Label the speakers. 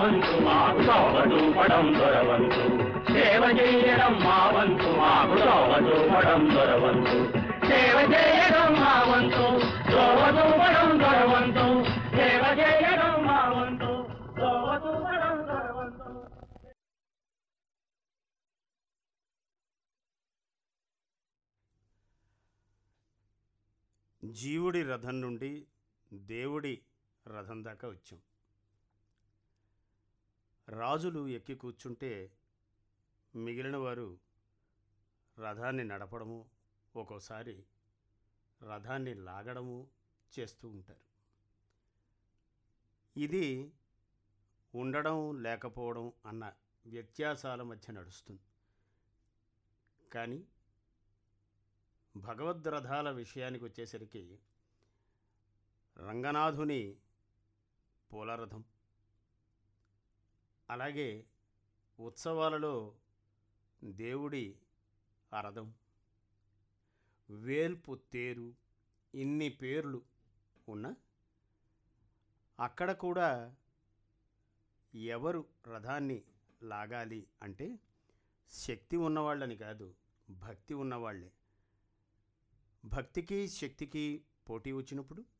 Speaker 1: వంతు మాకు తోవ చూపడం దొరవంతు సేవ చేయడం మా వంతు మాకు తోవ చూపడం దొరవంతు సేవ చేయడం మా వంతు తోవ చూపడం దొరవంతు సేవ చేయడం మా వంతు తోవ చూపడం దొరవంతు
Speaker 2: జీవుడి రథం నుండి దేవుడి రథం దాకా వచ్చాం రాజులు ఎక్కి కూర్చుంటే మిగిలిన వారు రథాన్ని నడపడము ఒక్కోసారి రథాన్ని లాగడము చేస్తూ ఉంటారు ఇది ఉండడం లేకపోవడం అన్న వ్యత్యాసాల మధ్య నడుస్తుంది కానీ భగవద్రథాల విషయానికి వచ్చేసరికి రంగనాథుని పూలరథం అలాగే ఉత్సవాలలో దేవుడి అరథం వేల్పు తేరు ఇన్ని పేర్లు ఉన్న అక్కడ కూడా ఎవరు రథాన్ని లాగాలి అంటే శక్తి ఉన్నవాళ్ళని కాదు భక్తి ఉన్నవాళ్ళే భక్తికి శక్తికి పోటీ వచ్చినప్పుడు